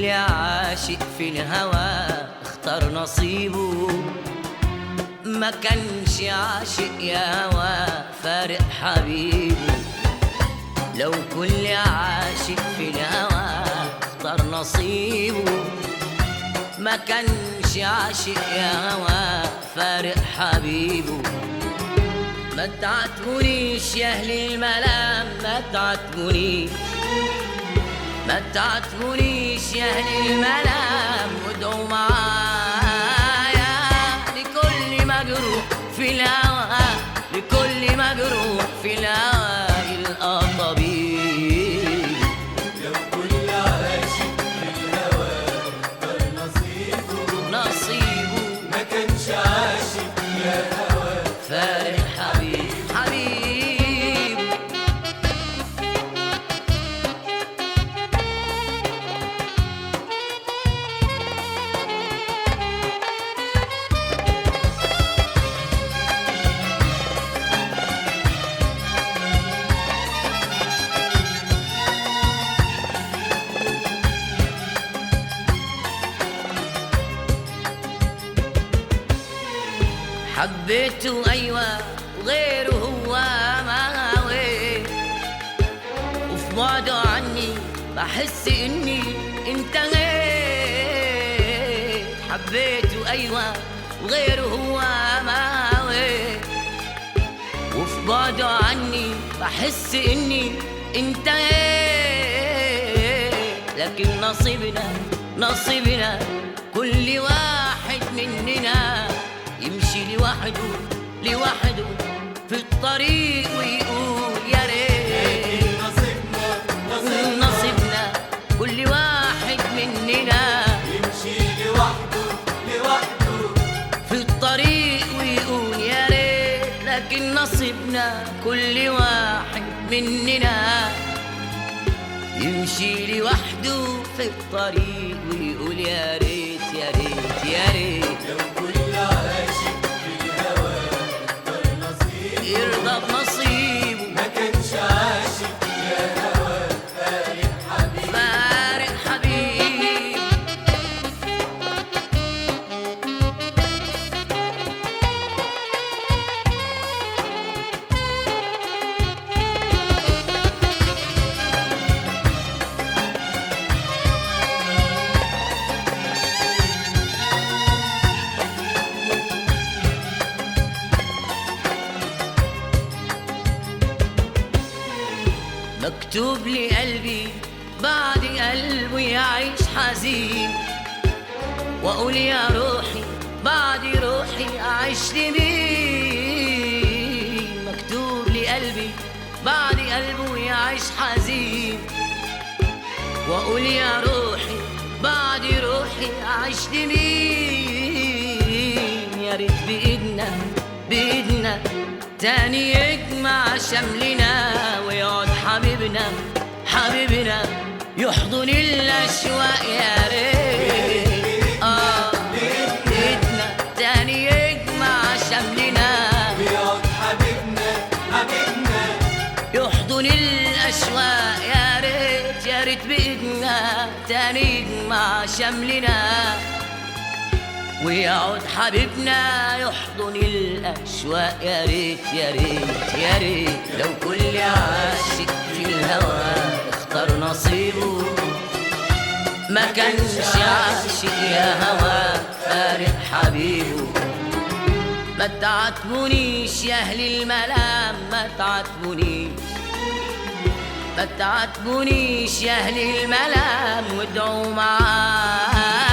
عاشق في الهوى اختار نصيبه ما كانش عاشق يا هوى فارق حبيبه لو كل عاشق في الهوى اختار نصيبه ما كانش عاشق يا هوى فارق حبيبه ما تعاتبونيش يا اهل الملام ما تعاتبونيش ما تعاتبونيش يا اهل الملام وادعوا معايا لكل مجروح في الهوى لكل مجروح في الهوى يلقى طبيب لو كل عاشق في الهوى اختار نصيبه نصيبه ما كانش عاشق يا هوى فارق حبيب حبيب حبيته أيوة وغيره هو ما هوي وفي بعده عني بحس إني انتهيت حبيته أيوة وغيره هو ما هوي وفي بعده عني بحس إني انتهيت لكن نصيبنا نصيبنا كل واحد مننا يمشي لوحده لوحده في الطريق ويقول يا ريت نصيبنا نصيبنا نصيبنا كل واحد مننا يمشي لوحده لوحده في الطريق ويقول يا ريت لكن نصيبنا كل واحد مننا يمشي لوحده في الطريق ويقول يا ريت يا ريت يا ريت لو كل عاشق في الهوى اختار نصيبه يرضى بنصيبه ما كانش عاشق يا هوى فارق حبيب فارق حبيب مكتوب لي قلبي بعد قلبه يعيش حزين واقول يا روحي بعد روحي اعيش لمين مكتوب لي قلبي بعد قلبه يعيش حزين واقول يا روحي بعد روحي اعيش لمين يا ريت بايدنا بايدنا تاني يجمع شملنا ويقعد حبيبنا حبيبنا يحضن الاشواق يا ريت اه بايدنا تاني يجمع شملنا بيقعد حبيبنا حبيبنا يحضن الأشواق يا ريت يا ريت بإيدنا تاني مع شملنا ويقعد حبيبنا يحضن الأشواق يا ريت يا ريت يا ريت لو كل عاشق في الهوى اختار نصيبه ما كانش عاشق يا هوى فارق حبيبه ما تعاتبونيش يا اهل الملام ما تعاتبونيش ما تعاتبونيش يا اهل الملام وادعوا معايا